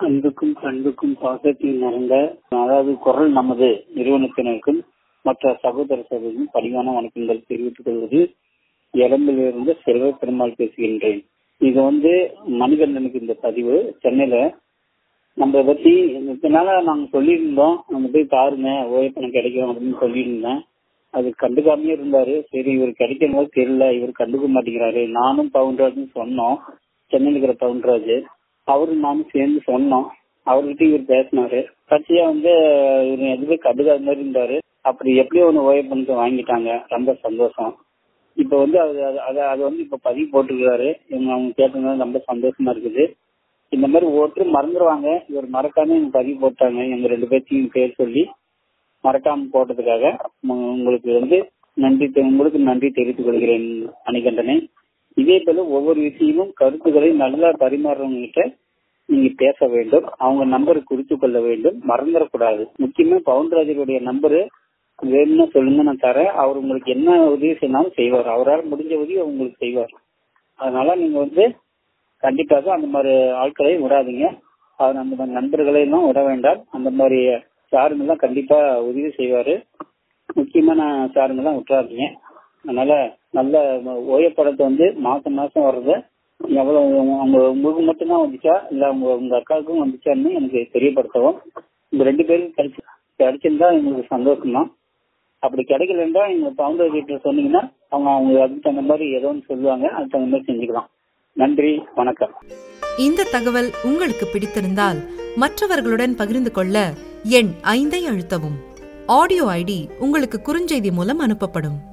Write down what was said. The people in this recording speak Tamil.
அன்புக்கும் பண்புக்கும் பாசத்தையும் நிறைந்த அதாவது குரல் நமது நிறுவனத்தினருக்கும் மற்ற சகோதர சகோதரிக்கும் பணிவான வணக்கங்கள் தெரிவித்துக் கொள்வது எலம்பில் இருந்த செல்வ பெருமாள் பேசுகின்றேன் இது வந்து மணிகண்டனுக்கு இந்த பதிவு சென்னையில நம்ம பத்தி இதனால நாங்க சொல்லியிருந்தோம் நம்ம போய் பாருங்க ஓய்வு கிடைக்கும் அப்படின்னு சொல்லியிருந்தேன் அது கண்டுக்காமயே இருந்தாரு சரி இவர் கிடைக்கும் போது தெரியல இவர் கண்டுக்க மாட்டேங்கிறாரு நானும் பவுன்ராஜ்னு சொன்னோம் சென்னையில் இருக்கிற பவுன்ராஜ் அவரும் நானும் சேர்ந்து சொன்னோம் அவர்கிட்ட இவர் பேசினாரு கட்சியா வந்து இவர் எதுவுமே கண்டுக்காத மாதிரி இருந்தாரு அப்படி எப்படியோ ஒன்று ஓய்வு பண்ணிட்டு வாங்கிட்டாங்க ரொம்ப சந்தோஷம் இப்ப வந்து அது அது அது வந்து இப்ப பதிவு போட்டுருக்காரு இவங்க அவங்க கேட்டது ரொம்ப சந்தோஷமா இருக்குது இந்த மாதிரி ஓட்டு மறந்துடுவாங்க இவர் மறக்காம இவங்க பதிவு போட்டாங்க எங்க ரெண்டு பேர்த்தையும் பேர் சொல்லி மறக்காம போட்டதுக்காக உங்களுக்கு வந்து நன்றி உங்களுக்கு நன்றி தெரிவித்துக் கொள்கிறேன் அணிகண்டனே இதே போல ஒவ்வொரு விஷயமும் கருத்துக்களை நல்லா பரிமாறுறவங்க கிட்ட நீங்க பேச வேண்டும் அவங்க நம்பரை குறித்து கொள்ள வேண்டும் மறந்துடக்கூடாது முக்கியமா பவுன்ராஜருடைய நம்பரு வேணும்னா சொல்லுங்க நான் தரேன் அவர் உங்களுக்கு என்ன உதவி செய்யணும் செய்வார் அவரால் முடிஞ்ச உதவி உங்களுக்கு செய்வார் அதனால நீங்க வந்து கண்டிப்பாக அந்த மாதிரி ஆட்களை விடாதீங்க அவர் அந்த மாதிரி நண்பர்களை எல்லாம் விட வேண்டாம் அந்த மாதிரி சாருங்க எல்லாம் கண்டிப்பா உதவி செய்வாரு முக்கியமான சாருங்க எல்லாம் விட்டுறாதீங்க அதனால நல்ல ஓயப்படத்தை வந்து மாசம் மாசம் வர்றது எவ்வளவு உங்க உங்களுக்கு மட்டும்தான் வந்துச்சா இல்ல உங்க உங்க அக்காவுக்கும் வந்துச்சான்னு எனக்கு தெரியப்படுத்தவும் இந்த ரெண்டு பேரும் கிடைச்சி கிடைச்சிருந்தா எங்களுக்கு சந்தோஷம் தான் அப்படி கிடைக்கலன்றா எங்க பவுண்டர் கிட்ட சொன்னீங்கன்னா அவங்க அவங்க அதுக்கு தகுந்த மாதிரி ஏதோ ஒன்று சொல்லுவாங்க அதுக்கு தகுந்த மாதிரி செஞ்சுக்கலாம் நன்றி வணக்கம் இந்த தகவல் உங்களுக்கு பிடித்திருந்தால் மற்றவர்களுடன் பகிர்ந்து கொள்ள எண் ஐந்தை அழுத்தவும் ஆடியோ ஐடி உங்களுக்கு குறுஞ்செய்தி மூலம் அனுப்பப்படும்